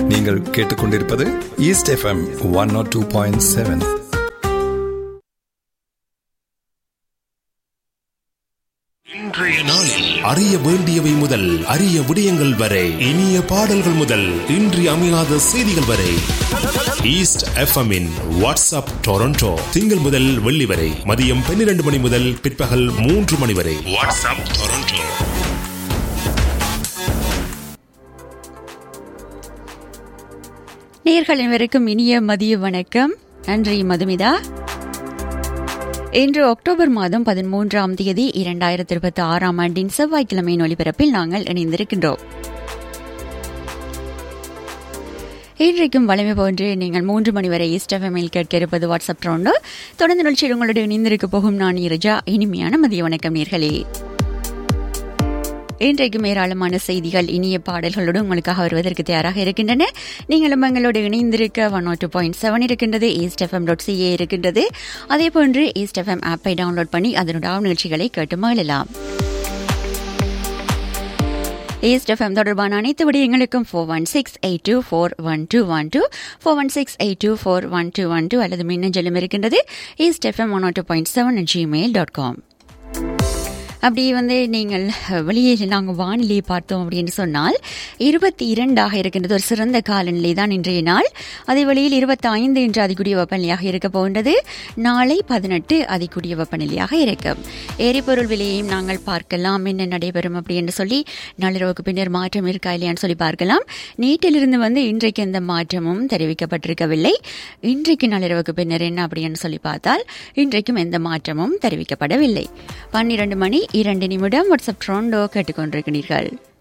நீங்கள் கேட்டுக்கொண்டிருப்பது East FM one nought two point seven இன்றைய நாளில் அறிய வேண்டியவை முதல் அரிய விடயங்கள் வரை இனிய பாடல்கள் முதல் இன்றி அமையாத செய்திகள் வரை East FM in WhatsApp Toronto திங்கள் முதல் வெள்ளி வரை மதியம் பன்னிரண்டு மணி முதல் பிற்பகல் மூன்று மணி வரை வாட்ஸ்அப் டொரண்டோ நேர்கள் அனைவருக்கும் இனிய மதிய வணக்கம் நன்றி மதுமிதா இன்று அக்டோபர் மாதம் பதிமூன்றாம் தேதி இரண்டாயிரத்தி இருபத்தி ஆறாம் ஆண்டின் செவ்வாய்க்கிழமையின் ஒலிபரப்பில் நாங்கள் இணைந்திருக்கின்றோம் இன்றைக்கும் வலிமை போன்று நீங்கள் மூன்று மணி வரை ஈஸ்டஃபமில் கேட்க இருப்பது வாட்ஸ்அப் ரவுண்டு தொடர்ந்து நிகழ்ச்சியில் உங்களோடு இணைந்திருக்க போகும் நான் இரஜா இனிமையான மதிய வணக்கம் நேர்களே இன்றைக்கும் ஏராளமான செய்திகள் இனிய பாடல்களோடு உங்களுக்காக வருவதற்கு தயாராக இருக்கின்றன நீங்களும் எங்களோடு இணைந்திருக்க ஒன் டூ பாயிண்ட் செவன் இருக்கின்றது ஈஸ்ட் எஃப்எம் டாட் சிஏ இருக்கின்றது அதே போன்று ஈஸ்ட் எஃப்எம் ஆப்பை டவுன்லோட் பண்ணி அதனுடைய நிகழ்ச்சிகளை கேட்டு மகிழலாம் ஈஸ்ட் எஃப்எம் தொடர்பான அனைத்து விடயங்களுக்கும் four one six eight two four one two one two four one six eight two four one two one two அல்லது மின்னஞ்சலும் இருக்கின்றது East FM one two point seven Gmail dot com அப்படி வந்து நீங்கள் வெளியே நாங்கள் வானிலையை பார்த்தோம் அப்படின்னு சொன்னால் இருபத்தி இரண்டாக இருக்கின்றது ஒரு சிறந்த காலநிலை தான் இன்றைய நாள் அதே வழியில் இருபத்தி ஐந்து என்று அதிகூடிய வெப்பநிலையாக இருக்க போகின்றது நாளை பதினெட்டு அதிகூடிய வெப்பநிலையாக இருக்கும் எரிபொருள் விலையையும் நாங்கள் பார்க்கலாம் என்ன நடைபெறும் அப்படின்னு சொல்லி நள்ளிரவுக்கு பின்னர் மாற்றம் இருக்கா இல்லையான்னு சொல்லி பார்க்கலாம் நீட்டிலிருந்து வந்து இன்றைக்கு எந்த மாற்றமும் தெரிவிக்கப்பட்டிருக்கவில்லை இன்றைக்கு நள்ளிரவுக்கு பின்னர் என்ன அப்படின்னு சொல்லி பார்த்தால் இன்றைக்கும் எந்த மாற்றமும் தெரிவிக்கப்படவில்லை பன்னிரண்டு மணி இரண்டு நிமிடம் வாட்ஸ்அப் ட்ரோண்டோ கேட்டுக்கொண்டிருக்கிறீர்கள்